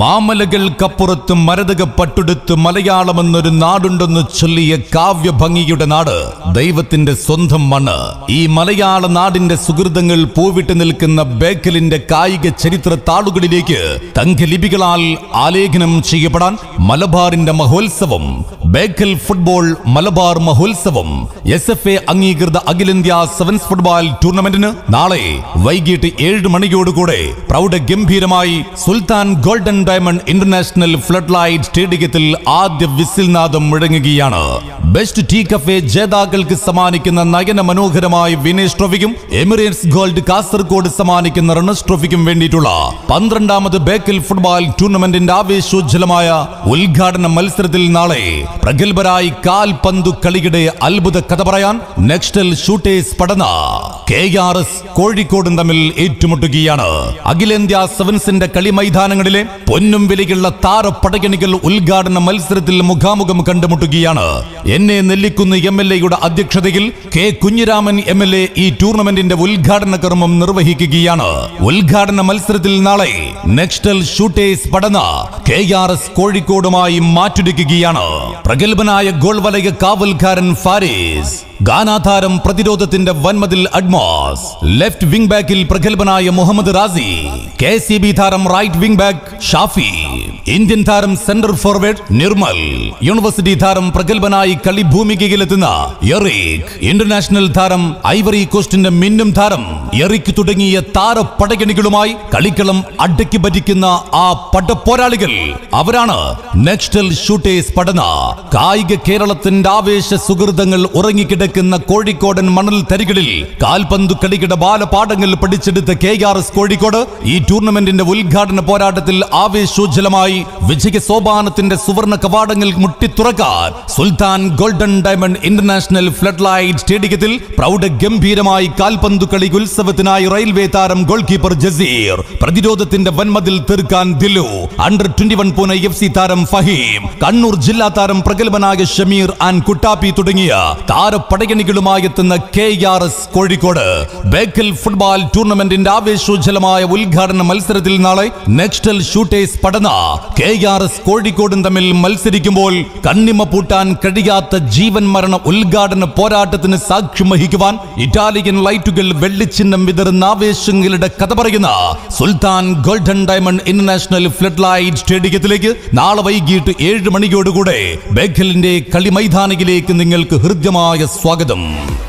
മാമലകൾക്കപ്പുറത്ത് മരതക പട്ടുടുത്ത് മലയാളമെന്നൊരു നാടുണ്ടെന്ന് ചൊല്ലിയ കാവ്യഭംഗിയുടെ നാട് ദൈവത്തിന്റെ സ്വന്തം മണ്ണ് ഈ മലയാള നാടിന്റെ സുഹൃതങ്ങൾ പൂവിട്ട് നിൽക്കുന്ന ബേക്കലിന്റെ കായിക ചരിത്ര താളുകളിലേക്ക് തങ്കലിപികളാൽ ആലേഖനം ചെയ്യപ്പെടാൻ മലബാറിന്റെ മഹോത്സവം ബേക്കൽ ഫുട്ബോൾ മലബാർ മഹോത്സവം എസ് എഫ് എ അംഗീകൃത അഖിലേന്ത്യാ സെവൻസ് ഫുട്ബോൾ ടൂർണമെന്റിന് നാളെ വൈകിട്ട് ഏഴ് മണിയോടുകൂടെ പ്രൗഢഗംഭീരമായി Sultan golden diamond international flood light സ്റ്റേഡിയത്തിൽ ആദ്യ വിസിൽ നാദം മുഴങ്ങുകയാണ് ബെസ്റ്റ് ടീ കഫേ ജേതാക്കൾക്ക് സമ്മാനിക്കുന്ന നയന മനോഹരമായ വിനേഷ് ട്രോഫിക്കും എമിറേറ്റ്സ് ഗോൾഡ് കാസർഗോഡ് സമ്മാനിക്കുന്ന റണ്ണസ് ട്രോഫിക്കും വേണ്ടിയിട്ടുള്ള പന്ത്രണ്ടാമത് ബേക്കൽ ഫുട്ബോൾ ടൂർണമെന്റിന്റെ ആവേശോജ്വലമായ ഉദ്ഘാടന മത്സരത്തിൽ നാളെ പ്രഗത്ഭരായി കാൽപന്തു കളിയുടെ അത്ഭുത കഥ പറയാൻ Nextel shooters Padanna K R S കോഴിക്കോടും തമ്മിൽ ഏറ്റുമുട്ടുകയാണ് അഖിലേന്ത്യാ സെവൻസിന്റെ കളി മൈതാനങ്ങളിലെ പൊന്നും വിലയുള്ള താരപ്പടയണികൾ ഉദ്ഘാടന മത്സരത്തിൽ മുഖാമുഖം കണ്ടുമുട്ടുകയാണ് എന്നെ നെല്ലിക്കുന്ന് എം എൽ എയുടെ അധ്യക്ഷതയിൽ K Kunhiraman M L A ഈ ടൂർണമെന്റിന്റെ ഉദ്ഘാടന കർമ്മം നിർവഹിക്കുകയാണ് ഉദ്ഘാടന മത്സരത്തിൽ നാളെ Nextel shooters Padanna K R S കോഴിക്കോടുമായി മാറ്റുരയ്ക്കുകയാണ് പ്രഗത്ഭനായ ഗോൾ വലയ കാവൽക്കാരൻ ഫാരീസ് ഗാനാധാരം പ്രതിരോധത്തിന്റെ വൻമതിൽ അഡ്മോസ് ലെഫ്റ്റ് വിംഗ് ബാക്കിൽ പ്രഗത്ഭനായ Muhammad Razi K C B താരം right wing back Shafi Indian താരം സെന്റർ ഫോർവേഡ് നിർമ്മൽ യൂണിവേഴ്സിറ്റി താരം പ്രഗത്ഭനായി കളിഭൂമികയിലെത്തുന്ന എറിക് ഇന്റർനാഷണൽ താരം ഐവറി കോസ്റ്റിന്റെ മിന്നും താരം എറിക് തുടങ്ങിയ താരപ്പടയണികളുമായി കളിക്കളം അടക്കി ഭരിക്കുന്ന ആ പടപ്പോരാളികൾ അവരാണ് നെക്സ്റ്റൽ ഷൂട്ടേഴ്സ് പടന കായിക കേരളത്തിന്റെ ആവേശ സുഹൃതങ്ങൾ ഉറങ്ങിക്കിടക്കുന്ന കോഴിക്കോടൻ മണൽ തരികളിൽ കാൽപന്തു കളിയുടെ ബാലപാഠങ്ങൾ പഠിച്ചെടുത്ത കെ ആർ എസ് കോഴിക്കോട് ഈ ടൂർണമെന്റിന്റെ ഉദ്ഘാടന പോരാട്ടത്തിൽ ആവേശോജ്വലമായി വിജയ സോപാനത്തിന്റെ സുവർണ കവാടങ്ങൾ മുട്ടിത്തുറക്കാൻ Sultan golden diamond international flood light സ്റ്റേഡിയത്തിൽ പ്രൗഢഗംഭീരമായി കാൽപന്തു കളി ഉത്സവത്തിനായി റെയിൽവേ താരം ഗോൾ കീപ്പർ ജസീർ പ്രതിരോധത്തിന്റെ വൻമതിൽ തീർക്കാൻ Dillu under twenty one Pune F C താരം ഫഹീം കണ്ണൂർ ജില്ലാ താരം പ്രഗത്ഭനായ ഷമീർ ആൻഡ് കുട്ടാപ്പി തുടങ്ങിയ താരപ്പടയണികളുമായി എത്തുന്ന K R S Kozhikode Bekal football ടൂർണമെന്റിന്റെ ആവേശോജ്വലമായ ഉദ്ഘാടന മത്സരത്തിൽ നാളെ Nextel shooters Padanna K R S കോഴിക്കോടും തമ്മിൽ മത്സരിക്കുമ്പോൾ കണ്ണിമ പൂട്ടാൻ കഴിയാത്ത ജീവൻ മരണ ഉദ്ഘാടന പോരാട്ടത്തിന് സാക്ഷ്യം വഹിക്കുവാൻ ഇറ്റാലിയൻ ലൈറ്റുകൾ വെള്ളിച്ചിഹ്നം വിതറുന്ന ആവേശങ്ങളുടെ കഥ പറയുന്ന Sultan golden diamond international flood light സ്റ്റേഡിയത്തിലേക്ക് നാളെ വൈകിട്ട് ഏഴ് മണിയോടുകൂടെ ബേക്കലിന്റെ കളി മൈതാനിയിലേക്ക് നിങ്ങൾക്ക് ഹൃദ്യമായ സ്വാഗതം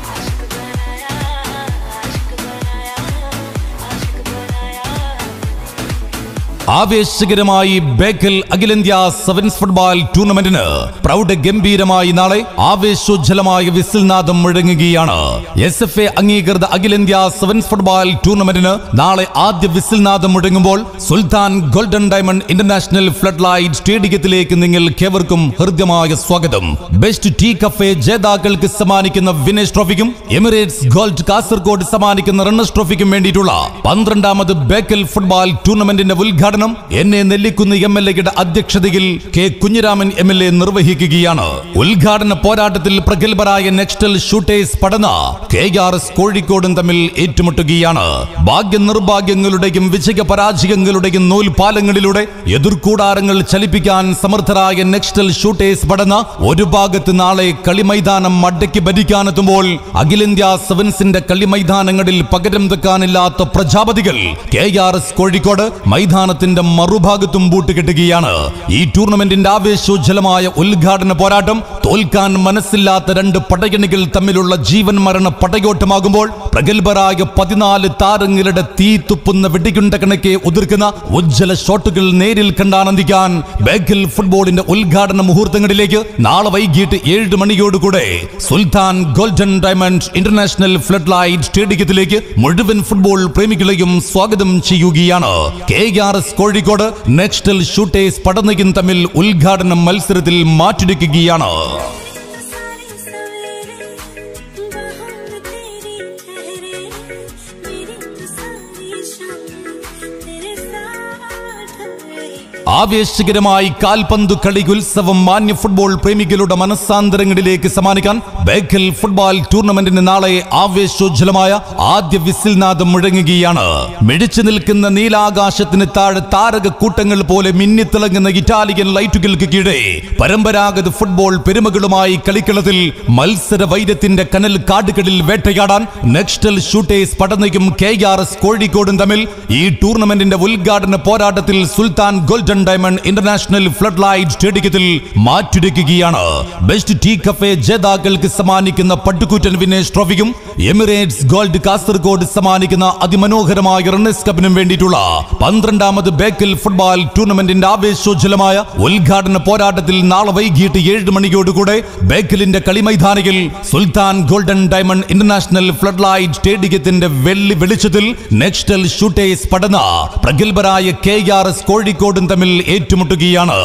ആവേശകരമായി ബേക്കൽ അഖിലേന്ത്യാ സെവൻസ് ഫുട്ബോൾ ടൂർണമെന്റിന് പ്രൗഢഗംഭീരമായി നാളെ ആവേശോജ്വലമായ വിസിൽനാദം മുഴങ്ങുകയാണ് എസ് എഫ് എ അംഗീകൃത അഖിലേന്ത്യാ സെവൻസ് ഫുട്ബോൾ ടൂർണമെന്റിന് നാളെ ആദ്യ വിസിൽനാദം മുഴങ്ങുമ്പോൾ Sultan golden diamond international flood light സ്റ്റേഡിയത്തിലേക്ക് നിങ്ങൾക്കേവർക്കും ഹൃദ്യമായ സ്വാഗതം ബെസ്റ്റ് ടീ കഫേ ജേതാക്കൾക്ക് സമ്മാനിക്കുന്ന വിനേഷ് ട്രോഫിക്കും എമിറേറ്റ്സ് ഗോൾഡ് കാസർഗോഡ് സമ്മാനിക്കുന്ന റണ്ണസ് ട്രോഫിക്കും വേണ്ടിയിട്ടുള്ള പന്ത്രണ്ടാമത് ബേക്കൽ ഫുട്ബോൾ ടൂർണമെന്റിന്റെ ഉദ്ഘാടനം എന്നെ നെല്ലിക്കുന്ന് എം എൽ എയുടെ അധ്യക്ഷതയിൽ K Kunhiraman M L A നിർവഹിക്കുകയാണ് ഉദ്ഘാടന പോരാട്ടത്തിൽ പ്രഗത്ഭരായ Nextel shooters Padanna K R S കോഴിക്കോടും തമ്മിൽ ഏറ്റുമുട്ടുകയാണ് ഭാഗ്യ നിർഭാഗ്യങ്ങളുടെയും വിജയ പരാജയങ്ങളുടെയും നൂൽപാലങ്ങളിലൂടെ എതിർക്കൂടാരങ്ങൾ ചലിപ്പിക്കാൻ സമർത്ഥരായ നെക്സ്റ്റൽ ഷൂട്ടേഴ്സ് പടന ഒരു ഭാഗത്ത് നാളെ കളിമൈതാനം അടക്കി ഭരിക്കാനെത്തുമ്പോൾ അഖിലേന്ത്യാ സെവൻസിന്റെ കളിമൈതാനങ്ങളിൽ പകരം വെക്കാനില്ലാത്ത പ്രജാപതികൾ കെ ആർ എസ് കോഴിക്കോട് മൈതാനത്തിന്റെ മറുഭാഗത്തും ബൂട്ടുകെട്ടുകയാണ് ഈ ടൂർണമെന്റിന്റെ ആവേശോജ്വലമായ ഉദ്ഘാടന പോരാട്ടം തോൽക്കാൻ മനസ്സില്ലാത്ത രണ്ട് പടയണികൾ തമ്മിലുള്ള ജീവൻ മരണ പടയോട്ടമാകുമ്പോൾ പ്രഗത്ഭരായ പതിനാല് താരങ്ങളുടെ തീ തുപ്പുന്ന വെടികുണ്ട കണക്കെ ഉതിർക്കുന്ന ഉജ്ജ്വല ഷോട്ടുകൾ നേരിൽ കണ്ടാനന്ദിക്കാൻ ബേക്കൽ ഫുട്ബോളിന്റെ ഉദ്ഘാടന മുഹൂർത്തങ്ങളിലേക്ക് നാളെ വൈകിട്ട് ഏഴ് മണിയോടുകൂടെ Sultan golden diamond international flood light സ്റ്റേഡിയത്തിലേക്ക് മുഴുവൻ ഫുട്ബോൾ പ്രേമികളെയും സ്വാഗതം ചെയ്യുകയാണ് K R S Kozhikode Nextel shooters പടനയും തമ്മിൽ ഉദ്ഘാടന മത്സരത്തിൽ മാറ്റിരിക്കുകയാണ് सारे सवेरे बाहों में तेरी ठहरे मेरी तो सारी शाम तेरे साथ रहे ആവേശകരമായി കാൽപന്തു കളി ഉത്സവം മാന്യ ഫുട്ബോൾ പ്രേമികളുടെ മനസ്സാന്തരങ്ങളിലേക്ക് സമ്മാനിക്കാൻ ബേക്കൽ ഫുട്ബോൾ ടൂർണമെന്റിന് നാളെ ആവേശോജ്വലമായ ആദ്യ വിസിൽനാദം മുഴങ്ങുകയാണ് മിടിച്ചു നിൽക്കുന്ന നീലാകാശത്തിന് താഴെ താരക കൂട്ടങ്ങൾ പോലെ മിന്നിത്തിളങ്ങുന്ന ഇറ്റാലിയൻ ലൈറ്റുകൾക്ക് കീഴെ പരമ്പരാഗത ഫുട്ബോൾ പെരുമകളുമായി കളിക്കളത്തിൽ മത്സര വൈരത്തിന്റെ കനൽ കാടുകളിൽ വേട്ടയാടാൻ നെക്സ്റ്റൽ ഷൂട്ടേഴ്സ് പടനയും കെ ആർ എസ് കോഴിക്കോടും തമ്മിൽ ഈ ടൂർണമെന്റിന്റെ ഉദ്ഘാടന പോരാട്ടത്തിൽ Sultan golden diamond international flood light സ്റ്റേഡിയത്തിൽ മാറ്റുരയ്ക്കുകയാണ് ബെസ്റ്റ് ടീ കഫേ ജേതാക്കൾക്ക് സമ്മാനിക്കുന്ന പട്ടുകൂറ്റൻ വിനേഷ് ട്രോഫിയും എമിറേറ്റ്സ് ഗോൾഡ് കാസർഗോഡ് സമ്മാനിക്കുന്ന അതിമനോഹരമായ റണ്ണേഴ്സ് കപ്പിനും വേണ്ടിയിട്ടുള്ള പന്ത്രണ്ടാമത് ബേക്കൽ ഫുട്ബോൾ ടൂർണമെന്റിന്റെ ആവേശോജ്വലമായ ഉദ്ഘാടന പോരാട്ടത്തിൽ നാളെ വൈകിട്ട് ഏഴ് മണിയോടുകൂടെ ബേക്കലിന്റെ കളിമൈതാനിയിൽ Sultan golden diamond international flood light സ്റ്റേഡിയത്തിന്റെ വെള്ളി വെളിച്ചത്തിൽ നെക്സ്റ്റൽ ഷൂട്ടേഴ്സ് പടന്ന പ്രഗത്ഭരായ കെ ആർ എസ് കോഴിക്കോടും തമ്മിൽ ഏറ്റുമുട്ടുകയാണ്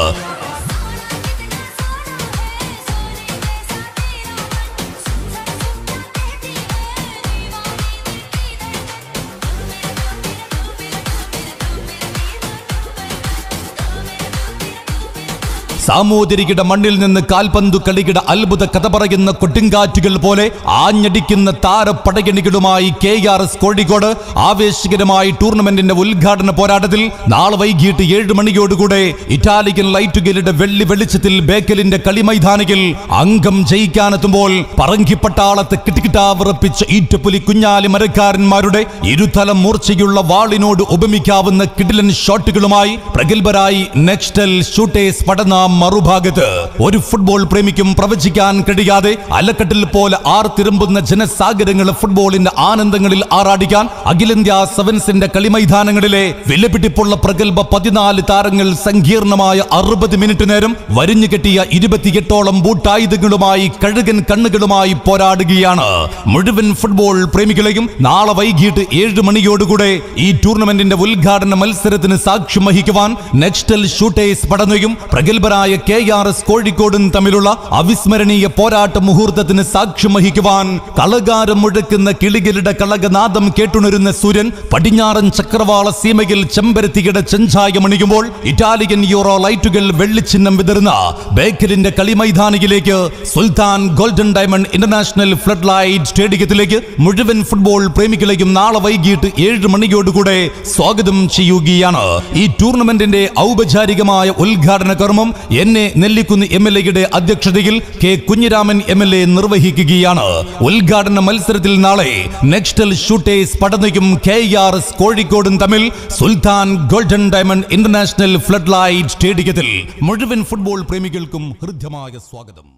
സാമൂതിരിയുടെ മണ്ണിൽ നിന്ന് കാൽപന്തു കളിയുടെ അത്ഭുത കഥ പറയുന്ന കൊട്ടിങ്കാറ്റുകൾ പോലെ ആഞ്ഞടിക്കുന്ന താരപ്പടയണികളുമായി കെ ആർ എസ് കോഴിക്കോട് ആവേശകരമായി ടൂർണമെന്റിന്റെ ഉദ്ഘാടന പോരാട്ടത്തിൽ നാളെ വൈകിട്ട് ഏഴ് മണിയോടുകൂടെ ഇറ്റാലിയൻ ലൈറ്റുകളുടെ വെള്ളി വെളിച്ചത്തിൽ ബേക്കലിന്റെ കളിമൈതാനിയിൽ അംഗം ജയിക്കാനെത്തുമ്പോൾ പറങ്കിപ്പട്ടാളത്ത് കിട്ടിക്കിട്ടാ വിറപ്പിച്ച ഈറ്റപ്പുലി കുഞ്ഞാലി മരക്കാരന്മാരുടെ ഇരുതല മൂർച്ചയുള്ള വാളിനോട് ഉപമിക്കാവുന്ന കിടിലൻ ഷോട്ടുകളുമായി പ്രഗത്ഭരായി നെക്സ്റ്റൽ ഷൂട്ടേഴ്സ് പടന്ന മറുഭാഗത്ത് ഒരു ഫുട്ബോൾ പ്രേമിക്കും പ്രവചിക്കാൻ കഴിയാതെ അലക്കട്ടിൽ പോലെ ആർത്തിരുമ്പുന്ന ജനസാഗരങ്ങൾ ഫുട്ബോളിന്റെ ആനന്ദങ്ങളിൽ ആറാടിക്കാൻ അഖിലേന്ത്യാ സെവൻസിന്റെ കളിമൈതാനങ്ങളിലെ വിലപിടിപ്പുള്ള പ്രഗത്ഭ പതിനാല് താരങ്ങൾ സങ്കീർണമായ അറുപത് മിനിറ്റ് നേരം വരിഞ്ഞു കെട്ടിയ ഇരുപത്തിയെട്ടോളം ബൂട്ടായുധങ്ങളുമായി കഴുകൻ കണ്ണുകളുമായി പോരാടുകയാണ് മുഴുവൻ ഫുട്ബോൾ പ്രേമികളെയും നാളെ വൈകിട്ട് ഏഴ് മണിയോടുകൂടെ ഈ ടൂർണമെന്റിന്റെ ഉദ്ഘാടന മത്സരത്തിന് സാക്ഷ്യം വഹിക്കുവാൻ നെക്സ്റ്റൽ ഷൂട്ടേഴ്സ് പടനയും പ്രഗത്ഭരായ കെ ആർ എസ് കോഴിക്കോടും തമ്മിലുള്ള അവിസ്മരണീയ പോരാട്ട മുഹൂർത്തത്തിന് സാക്ഷ്യം വഹിക്കുവാൻ കളകാരം മുഴക്കുന്ന കിളികളുടെ കളകനാദം കേട്ടുണരുന്ന സൂര്യൻ പടിഞ്ഞാറൻ ചക്രവാള സീമയിൽ ചെമ്പരത്തിയുടെ ചെഞ്ചായമണിയുമ്പോൾ ഇറ്റാലിയൻ യൂറോ ലൈറ്റുകൾ വെള്ളിച്ചിഹ്നം വിതറുന്ന ബേക്കലിന്റെ കളിമൈതാനിയിലേക്ക് Sultan golden diamond international flood light സ്റ്റേഡിയത്തിലേക്ക് മുഴുവൻ ഫുട്ബോൾ പ്രേമികളെയും നാളെ വൈകിട്ട് ഏഴ് മണിയോടുകൂടെ സ്വാഗതം ചെയ്യുകയാണ് ഈ ടൂർണമെന്റിന്റെ ഔപചാരികമായ ഉദ്ഘാടന കർമ്മം എന്നെ നെല്ലിക്കുന്ന് എം എൽ എയുടെ അധ്യക്ഷതയിൽ K Kunhiraman M L A നിർവഹിക്കുകയാണ് ഉദ്ഘാടന മത്സരത്തിൽ നാളെ നെക്സ്റ്റൽ ഷൂട്ടേഴ്സ് പടനയും കെ ആർ എസ് കോഴിക്കോടും തമ്മിൽ Sultan golden diamond international flood light സ്റ്റേഡിയത്തിൽ മുഴുവൻ ഫുട്ബോൾ പ്രേമികൾക്കും ഹൃദ്യമായ സ്വാഗതം